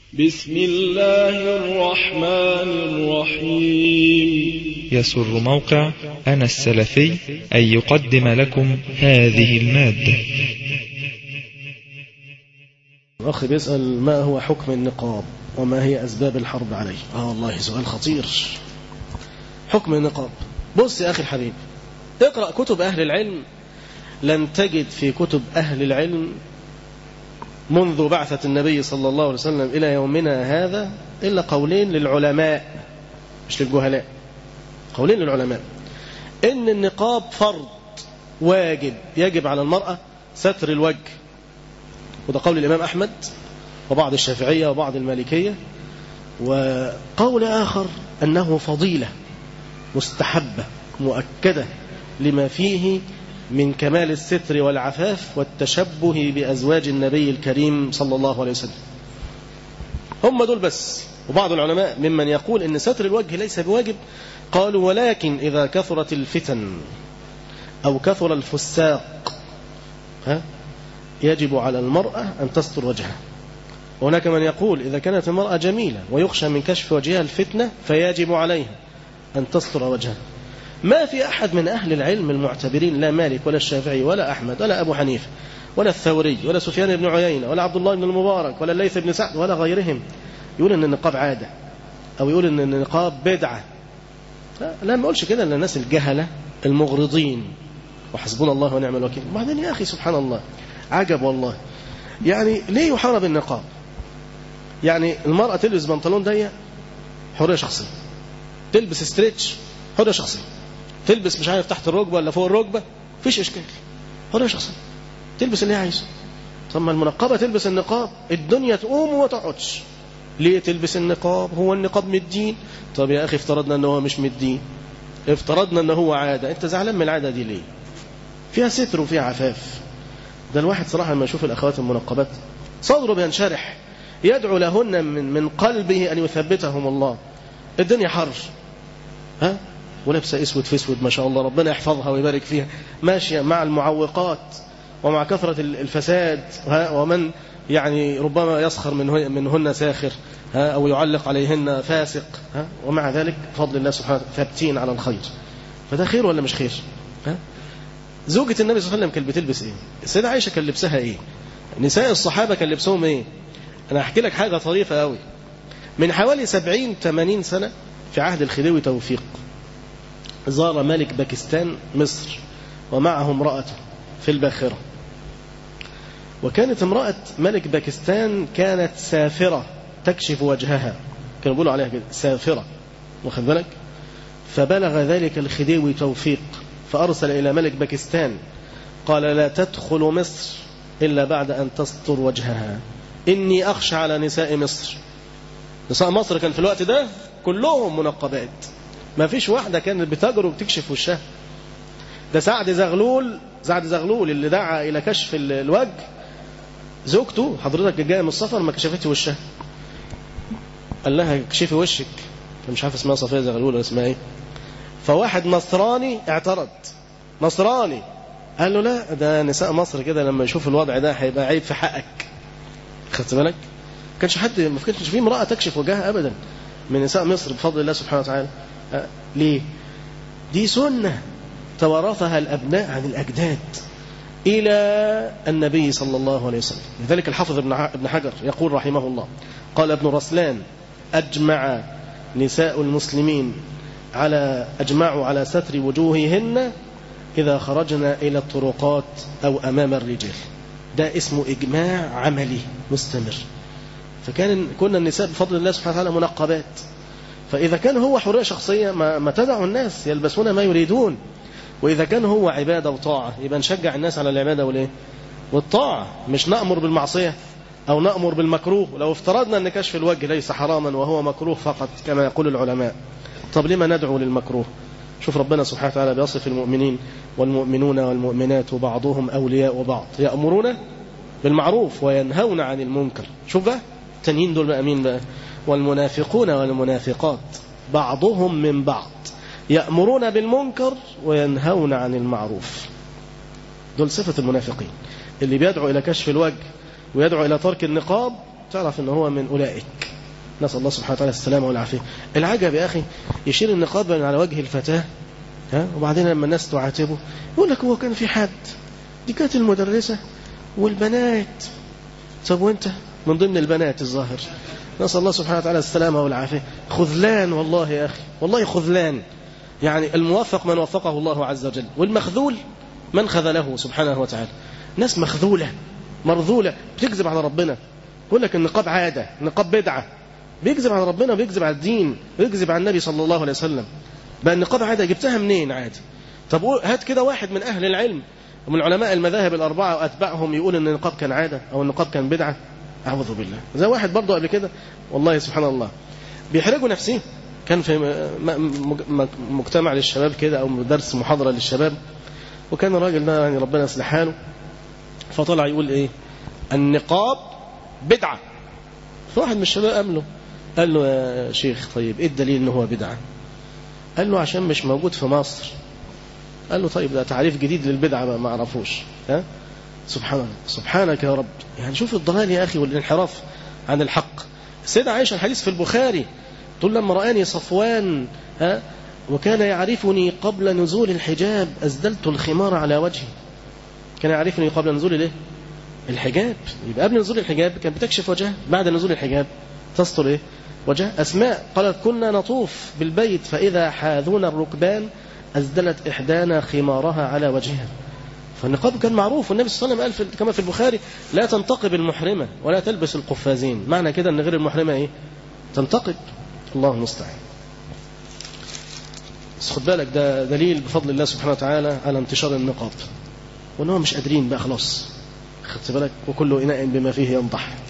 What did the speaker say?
بسم الله الرحمن الرحيم يسر موقع أنا السلفي أن يقدم لكم هذه المادة الأخ بيسأل ما هو حكم النقاب وما هي أسباب الحرب عليه آه والله سؤال خطير حكم النقاب بص يا أخي الحبيب اقرأ كتب أهل العلم لن تجد في كتب أهل العلم منذ بعثة النبي صلى الله عليه وسلم إلى يومنا هذا إلا قولين للعلماء مش للجهلاء قولين للعلماء إن النقاب فرض واجب يجب على المرأة ستر الوجه وده قول الإمام أحمد وبعض الشافعية وبعض المالكية وقول آخر أنه فضيلة مستحبة مؤكدة لما فيه من كمال الستر والعفاف والتشبه بأزواج النبي الكريم صلى الله عليه وسلم هم دول بس وبعض العلماء ممن يقول أن ستر الوجه ليس بواجب قالوا ولكن إذا كثرت الفتن أو كثر الفساق ها يجب على المرأة أن تستر وجهها وهناك من يقول إذا كانت المرأة جميلة ويخشى من كشف وجهها الفتنة فيجب عليها أن تستر وجهها ما في أحد من أهل العلم المعتبرين لا مالك ولا الشافعي ولا أحمد ولا أبو حنيفة ولا الثوري ولا سفيان بن عيينة ولا عبد الله بن المبارك ولا الليث بن سعد ولا غيرهم يقول أن النقاب عادة أو يقول أن النقاب بدعة لا ما أقولش كده للناس الجهلة المغرضين وحسبنا الله ونعم الوكيل وبعدين يا أخي سبحان الله عجب والله يعني ليه يحارب النقاب يعني المرأة تلبس بنطلون ضيق حرية شخصية تلبس ستريتش حرية شخصية تلبس مش عارف تحت الركبة ولا فوق الركبة فيش إشكال حرية شخصية تلبس اللي هي عايزه طب ما المنقبة تلبس النقاب الدنيا تقوم وما تقعدش ليه تلبس النقاب هو النقاب من الدين طب يا أخي افترضنا أنه هو مش من الدين افترضنا أنه هو عادة أنت زعلان من العادة دي ليه فيها ستر وفيها عفاف ده الواحد صراحة لما يشوف الأخوات المنقبات صدره بينشرح يدعو لهن من, من قلبه أن يثبتهم الله الدنيا حر ها ولابسه اسود في اسود ما شاء الله ربنا يحفظها ويبارك فيها ماشيه مع المعوقات ومع كثره الفساد ومن يعني ربما يسخر منهن, منهن ساخر ها او يعلق عليهن فاسق ها ومع ذلك بفضل الله سبحانه ثابتين على الخير فده خير ولا مش خير ها زوجة النبي صلى الله عليه وسلم كانت بتلبس ايه السيدة عائشة كان لبسها ايه نساء الصحابة كان لبسهم ايه انا احكي لك حاجة طريفة قوي من حوالي 70 80 سنة في عهد الخديوي توفيق زار ملك باكستان مصر ومعه امرأته في الباخرة وكانت امرأة ملك باكستان كانت سافرة تكشف وجهها كانوا بيقولوا عليها كده سافرة واخد بالك فبلغ ذلك الخديوي توفيق فأرسل إلى ملك باكستان قال لا تدخل مصر إلا بعد أن تستر وجهها إني أخشى على نساء مصر نساء مصر كان في الوقت ده كلهم منقبات ما فيش واحدة كانت بتجر وبتكشف وشها ده سعد زغلول سعد زغلول اللي دعا إلى كشف الوجه زوجته حضرتك جاية من السفر ما كشفتش وشها قال لها كشفي وشك مش عارف اسمها صفية زغلول ولا اسمها ايه فواحد نصراني اعترض نصراني قال له لا ده نساء مصر كده لما يشوف الوضع ده هيبقى عيب في حقك خدت بالك ما كانش حد ما كانش في امرأة تكشف وجهها أبدا من نساء مصر بفضل الله سبحانه وتعالى أه ليه دي سنة توارثها الأبناء عن الأجداد إلى النبي صلى الله عليه وسلم لذلك الحافظ ابن حجر يقول رحمه الله قال ابن رسلان أجمع نساء المسلمين على أجمعوا على ستر وجوههن إذا خرجنا إلى الطرقات أو أمام الرجال ده اسمه إجماع عملي مستمر فكان كنا النساء بفضل الله سبحانه وتعالى منقبات فإذا كان هو حرية شخصية ما, ما تدعوا الناس يلبسون ما يريدون وإذا كان هو عبادة وطاعة يبقى نشجع الناس على العبادة والإيه والطاعة مش نأمر بالمعصية أو نأمر بالمكروه لو افترضنا أن كشف الوجه ليس حراما وهو مكروه فقط كما يقول العلماء طب لما ندعو للمكروه شوف ربنا سبحانه وتعالى بيصف المؤمنين والمؤمنون والمؤمنات بعضهم أولياء بعض يأمرون بالمعروف وينهون عن المنكر شوف بقى التانيين دول بقى مين بقى والمنافقون والمنافقات بعضهم من بعض يأمرون بالمنكر وينهون عن المعروف دول صفة المنافقين اللي بيدعو إلى كشف الوجه ويدعو إلى ترك النقاب تعرف ان هو من أولئك نسأل الله سبحانه وتعالى السلامة والعافية العجب يا أخي يشيل النقاب على وجه الفتاة ها وبعدين لما الناس تعاتبه يقول لك هو كان في حد دي كانت المدرسة والبنات طب وانت من ضمن البنات الظاهر نسأل الله سبحانه وتعالى السلامة والعافية خذلان والله يا أخي والله خذلان يعني الموفق من وفقه الله عز وجل والمخذول من خذله سبحانه وتعالى ناس مخذولة مرذولة بتكذب على ربنا يقول لك النقاب عادة النقاب بدعة بيكذب على ربنا وبيكذب على الدين ويكذب على النبي صلى الله عليه وسلم بقى النقاب عادة جبتها منين عادة طب هات كده واحد من أهل العلم ومن علماء المذاهب الأربعة وأتباعهم يقول أن النقاب كان عادة أو النقاب كان بدعة أعوذ بالله زي واحد برضه قبل كده والله سبحان الله بيحرجوا نفسهم كان في مجتمع للشباب كده أو درس محاضرة للشباب وكان الراجل ده يعني ربنا يصلح حاله فطلع يقول إيه النقاب بدعة فواحد من الشباب قام له قال له يا شيخ طيب إيه الدليل إن هو بدعة قال له عشان مش موجود في مصر قال له طيب ده تعريف جديد للبدعة ما اعرفوش ها سبحان الله سبحانك يا رب يعني شوف الضلال يا أخي والانحراف عن الحق السيدة عائشة الحديث في البخاري تقول لما رآني صفوان ها وكان يعرفني قبل نزول الحجاب أزدلت الخمار على وجهي كان يعرفني قبل نزول الايه الحجاب يبقى قبل نزول الحجاب كانت بتكشف وجهها بعد نزول الحجاب تستر ايه وجه أسماء قالت كنا نطوف بالبيت فإذا حاذونا الركبان أزدلت إحدانا خمارها على وجهها فالنقاب كان معروف والنبي صلى الله عليه وسلم قال كما في البخاري لا تنتقب المحرمة ولا تلبس القفازين معنى كده أن غير المحرمة إيه تنتقب الله المستعان بس خد بالك ده دليل بفضل الله سبحانه وتعالى على انتشار النقاب وان هم مش قادرين بقى خلاص خدت بالك وكل إناء بما فيه ينضح